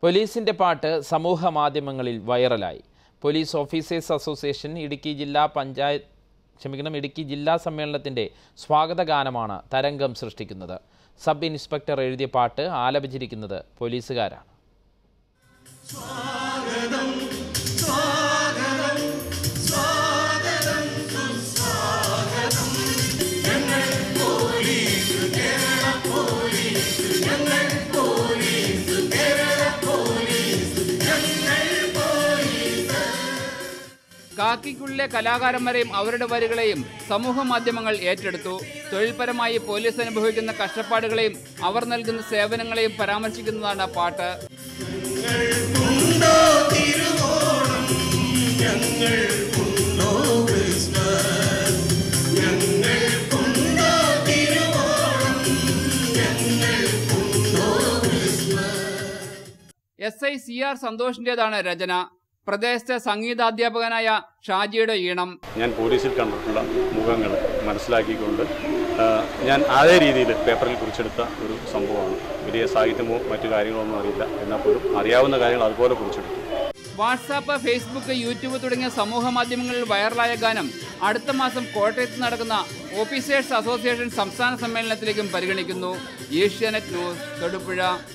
പോലീസിന്റെ പാട്ട് സമൂഹ മാധ്യമങ്ങളിൽ വൈറലായി പോലീസ് ഓഫീസേഴ്സ് അസോസിയേഷൻ ഇടുക്കി ജില്ലാ പഞ്ചായത്ത് ക്ഷമിക്കണം ഇടുക്കി ജില്ലാ സമ്മേളനത്തിന്റെ സ്വാഗത ഗാനമാണ് തരംഗം സൃഷ്ടിക്കുന്നത് സബ് ഇൻസ്പെക്ടർ എഴുതിയ പാട്ട് ആലപിച്ചിരിക്കുന്നത് പോലീസുകാരാണ് കാക്കിക്കുള്ളിലെ കലാകാരന്മാരെയും അവരുടെ വരികളെയും സമൂഹ മാധ്യമങ്ങൾ ഏറ്റെടുത്തു തൊഴിൽപരമായി പോലീസ് അനുഭവിക്കുന്ന കഷ്ടപ്പാടുകളെയും അവർ നൽകുന്ന സേവനങ്ങളെയും പരാമർശിക്കുന്നതാണ് പാട്ട് എസ് ഐ സി ആർ സന്തോഷിന്റേതാണ് രചന പ്രദേശത്തെ സംഗീതാധ്യാപകനായ ഷാജിയുടെ ഈണം ഞാൻ പോലീസിൽ കണ്ടിട്ടുള്ള മുഖങ്ങൾ മനസ്സിലാക്കിക്കൊണ്ട് ആ, ഞാൻ അതേ രീതിയിൽ പേപ്പറിൽ കുറിച്ചെടുത്ത ഒരു സംഭവമാണ് വലിയ സാഹിത്യമോ മറ്റു കാര്യങ്ങളോ ഒന്നും അറിയില്ല എന്നാൽ പോലും അറിയാവുന്ന കാര്യങ്ങൾ അതുപോലെ കുറിച്ചെടുത്തു വാട്സാപ്പ് ഫേസ്ബുക്ക് യൂട്യൂബ് തുടങ്ങിയ സമൂഹ മാധ്യമങ്ങളിൽ വൈറലായ ഗാനം അടുത്ത മാസം കോട്ടയത്ത് നടക്കുന്ന ഓഫീസേഴ്സ് അസോസിയേഷൻ സംസ്ഥാന സമ്മേളനത്തിലേക്കും പരിഗണിക്കുന്നു ഏഷ്യാനെറ്റ് ന്യൂസ് തൊടുപുഴ